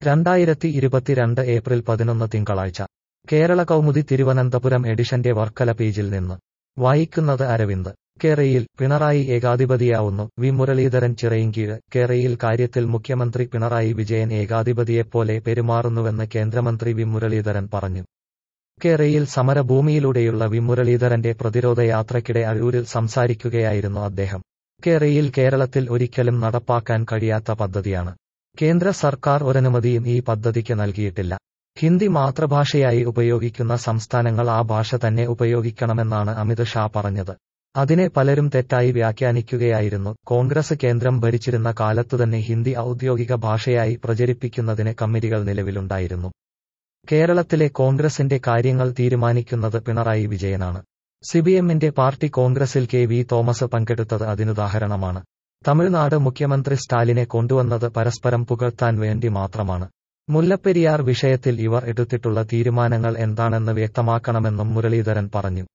രണ്ടായിരത്തി ഇരുപത്തിരണ്ട് ഏപ്രിൽ പതിനൊന്ന് തിങ്കളാഴ്ച കേരള കൗമുദി തിരുവനന്തപുരം എഡിഷന്റെ വർക്കല പേജിൽ നിന്ന് വായിക്കുന്നത് അരവിന്ദ് കേരയിൽ പിണറായി ഏകാധിപതിയാവുന്നു വി മുരളീധരൻ ചിറയിൻകീഴ് കേരയിൽ കാര്യത്തിൽ മുഖ്യമന്ത്രി പിണറായി വിജയൻ ഏകാധിപതിയെപ്പോലെ പെരുമാറുന്നുവെന്ന് കേന്ദ്രമന്ത്രി വി മുരളീധരൻ പറഞ്ഞു കേരയിൽ സമരഭൂമിയിലൂടെയുള്ള വി മുരളീധരന്റെ പ്രതിരോധ യാത്രയ്ക്കിടെ അഴൂരിൽ സംസാരിക്കുകയായിരുന്നു അദ്ദേഹം കേരയിൽ കേരളത്തിൽ ഒരിക്കലും നടപ്പാക്കാൻ കഴിയാത്ത പദ്ധതിയാണ് കേന്ദ്ര സർക്കാർ ഒരനുമതിയും ഈ പദ്ധതിക്ക് നൽകിയിട്ടില്ല ഹിന്ദി മാതൃഭാഷയായി ഉപയോഗിക്കുന്ന സംസ്ഥാനങ്ങൾ ആ ഭാഷ തന്നെ ഉപയോഗിക്കണമെന്നാണ് അമിത് ഷാ പറഞ്ഞത് അതിനെ പലരും തെറ്റായി വ്യാഖ്യാനിക്കുകയായിരുന്നു കോൺഗ്രസ് കേന്ദ്രം ഭരിച്ചിരുന്ന കാലത്തുതന്നെ ഹിന്ദി ഔദ്യോഗിക ഭാഷയായി പ്രചരിപ്പിക്കുന്നതിന് കമ്മിറ്റികൾ നിലവിലുണ്ടായിരുന്നു കേരളത്തിലെ കോൺഗ്രസിന്റെ കാര്യങ്ങൾ തീരുമാനിക്കുന്നത് പിണറായി വിജയനാണ് സിപിഎമ്മിന്റെ പാർട്ടി കോൺഗ്രസിൽ കെ വി തോമസ് പങ്കെടുത്തത് അതിനുദാഹരണമാണ് തമിഴ്നാട് മുഖ്യമന്ത്രി സ്റ്റാലിനെ കൊണ്ടുവന്നത് പരസ്പരം പുകഴ്ത്താൻ വേണ്ടി മാത്രമാണ് മുല്ലപ്പെരിയാർ വിഷയത്തിൽ ഇവർ എടുത്തിട്ടുള്ള തീരുമാനങ്ങൾ എന്താണെന്ന് വ്യക്തമാക്കണമെന്നും മുരളീധരൻ പറഞ്ഞു